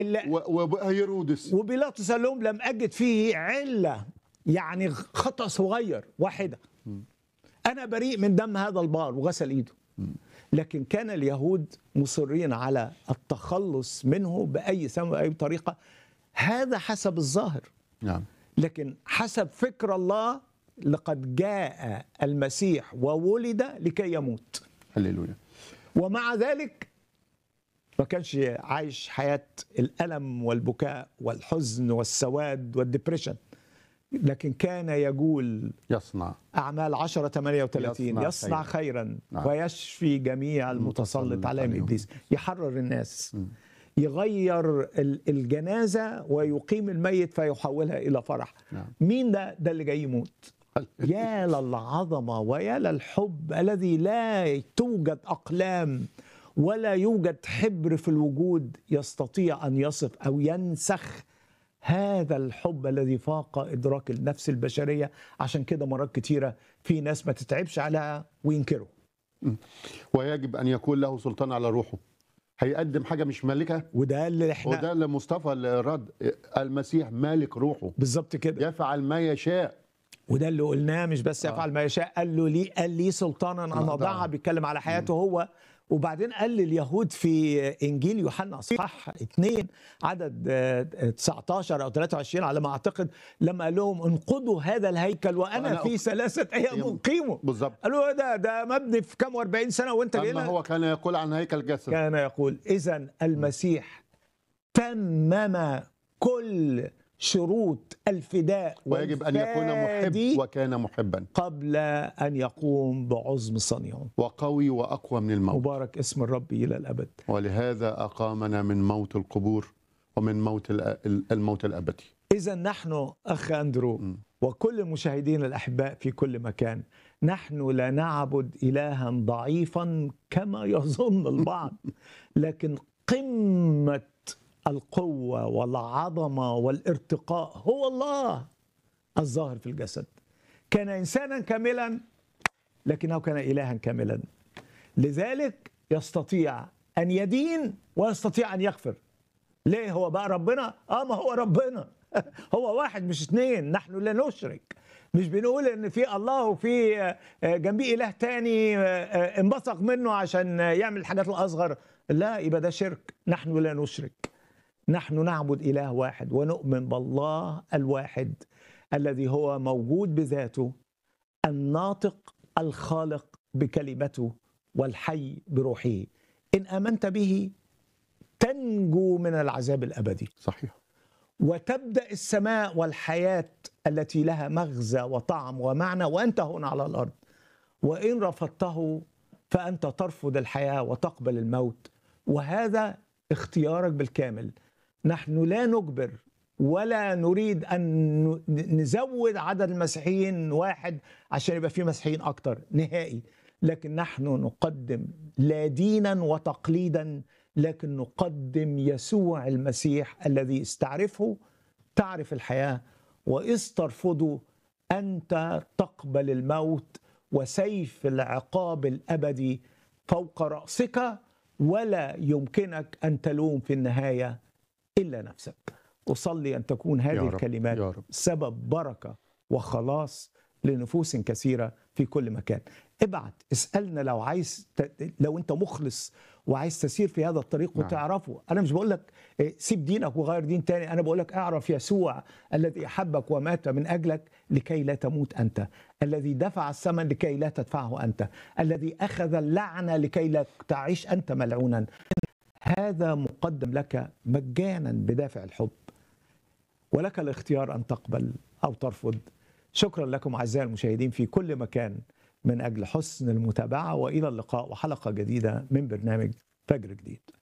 لا و- وهيرودس وبيلاطس قال لهم لم اجد فيه عله يعني خطا صغير واحده انا بريء من دم هذا البار وغسل ايده لكن كان اليهود مصرين على التخلص منه باي ثمن باي طريقه هذا حسب الظاهر نعم لكن حسب فكر الله لقد جاء المسيح وولد لكي يموت هللويا ومع ذلك ما كانش عايش حياة الألم والبكاء والحزن والسواد والدبريشن لكن كان يقول يصنع أعمال 10 38 يصنع يصنع, خيراً. خيرا نعم. ويشفي جميع المتسلط المتسلط عليهم عليهم. إبليس يحرر الناس يغير ال- الجنازة ويقيم الميت فيحولها إلى فرح نعم. مين ده؟ ده اللي جاي يموت يا للعظمة ويا للحب الذي لا توجد أقلام ولا يوجد حبر في الوجود يستطيع أن يصف أو ينسخ هذا الحب الذي فاق إدراك النفس البشرية عشان كده مرات كتيرة في ناس ما تتعبش عليها وينكروا ويجب ان يكون له سلطان على روحه هيقدم حاجه مش مالكها وده اللي احنا وده اللي مصطفى اللي رد المسيح مالك روحه بالظبط كده يفعل ما يشاء وده اللي قلناه مش بس يفعل ما يشاء قال له لي قال لي سلطانا ان أضعها. اضعها بيتكلم على حياته هو وبعدين قال لليهود في انجيل يوحنا اصحاح 2 عدد آه، 19 او 23 على ما اعتقد لما قال لهم انقضوا هذا الهيكل وانا وأنا في أق- ثلاثه ايام أيام. انقيمه بالظل قالوا إيه ده ده مبني في كام و40 سنه وانت جاي اما لنا؟ هو كان يقول عن هيكل جسد كان يقول اذا المسيح تمم كل شروط الفداء ويجب ان يكون والفادي محب وكان محبا قبل أن يقوم بعظم صنيعه وقوي واقوى من الموت مبارك اسم الرب إلى الأبد ولهذا اقامنا من موت القبور ومن موت الأ- الموت الابدي إذا نحن أخ أندرو وكل المشاهدين الأحباء في كل مكان نحن لا نعبد إلها ضعيفا كما يظن البعض لكن قمة القوة والعظمة والارتقاء هو الله الظاهر في الجسد كان إنسانا كاملا لكنه كان إلها كاملا لذلك يستطيع أن يدين ويستطيع أن يغفر ليه هو بقى ربنا اه ما هو ربنا هو واحد مش اتنين نحن لا نشرك مش بنقول ان في الله وفي آه، جنبيه اله تاني آه، آه، انبثق منه عشان يعمل الحاجات الاصغر لا يبقى ده شرك نحن لا نشرك نحن نعبد اله واحد ونؤمن بالله الواحد الذي هو موجود بذاته الناطق الخالق بكلمته والحي بروحه ان امنت به تنجو من العذاب الابدي صحيح وتبدا السماء والحياه التي لها مغزى وطعم ومعنى وانت هنا على الارض وان رفضته فانت ترفض الحياه وتقبل الموت وهذا اختيارك بالكامل نحن لا نجبر ولا نريد ان ن- نزود عدد المسيحيين واحد عشان يبقى في مسيحيين اكتر نهائي لكن نحن نقدم لا دينا وتقليدا لكن نقدم يسوع المسيح الذي استعرفه تعرف الحياه واذ ترفضه انت تقبل الموت وسيف العقاب الابدي فوق راسك ولا يمكنك ان تلوم في النهايه الا نفسك اصلي ان تكون يا هذه رب، الكلمات يا رب. سبب بركه وخلاص لنفوس كثيره في كل مكان ابعت اسالنا لو عايز ت... لو انت مخلص وعايز تسير في هذا الطريق نعم. وتعرفه انا مش بقول لك إيه، سيب دينك وغير دين تاني انا بقول لك اعرف يسوع الذي احبك ومات من اجلك لكي لا تموت انت الذي دفع الثمن لكي لا تدفعه انت الذي اخذ اللعنه لكي لا تعيش انت ملعونا هذا مقدم لك مجانا بدافع الحب ولك الاختيار ان تقبل او ترفض شكرا لكم اعزائي المشاهدين في كل مكان من اجل حسن المتابعه والى اللقاء وحلقه جديده من برنامج فجر جديد